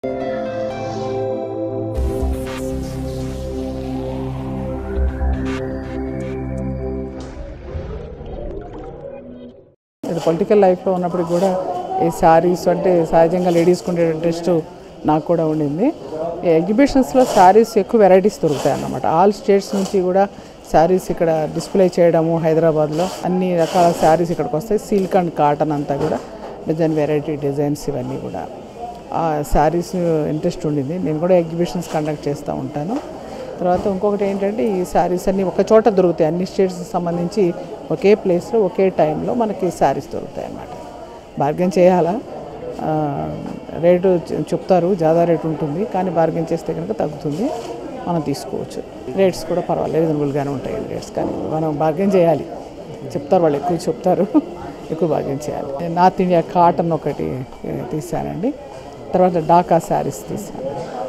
ఇది పొలిటికల్ లైఫ్లో ఉన్నప్పుడు కూడా ఈ శారీస్ అంటే సహజంగా లేడీస్కి ఉండే ఇంట్రెస్ట్ నాకు కూడా ఉండింది ఈ ఎగ్జిబిషన్స్లో శారీస్ ఎక్కువ వెరైటీస్ దొరుకుతాయి అన్నమాట ఆల్ స్టేట్స్ నుంచి కూడా శారీస్ ఇక్కడ డిస్ప్లే చేయడము హైదరాబాద్లో అన్ని రకాల శారీస్ ఇక్కడికి వస్తాయి సిల్క్ అండ్ కాటన్ అంతా కూడా డిజైన్ వెరైటీ డిజైన్స్ ఇవన్నీ కూడా ఆ శారీస్ ఇంట్రెస్ట్ ఉండింది నేను కూడా ఎగ్జిబిషన్స్ కండక్ట్ చేస్తూ ఉంటాను తర్వాత ఇంకొకటి ఏంటంటే ఈ శారీస్ అన్నీ ఒక చోట దొరుకుతాయి అన్ని స్టేట్స్కి సంబంధించి ఒకే ప్లేస్లో ఒకే టైంలో మనకి శారీస్ దొరుకుతాయి అన్నమాట బార్గెన్ చేయాలా ఆ, రేటు చె- చెప్తారు జాదా రేటు ఉంటుంది కానీ బార్గెన్ చేస్తే కనుక తగ్గుతుంది మనం తీసుకోవచ్చు రేట్స్ కూడా పర్వాలేదు రీజనబుల్గానే ఉంటాయి రేట్స్ కానీ మనం బార్గెన్ చేయాలి చెప్తారు వాళ్ళు ఎక్కువ చెప్తారు ఎక్కువ బార్గెన్ చేయాలి నార్త్ ఇండియా కాటన్ ఒకటి ఏ, తీసానండి తర్వాత డాకా శారీస్ తీసాను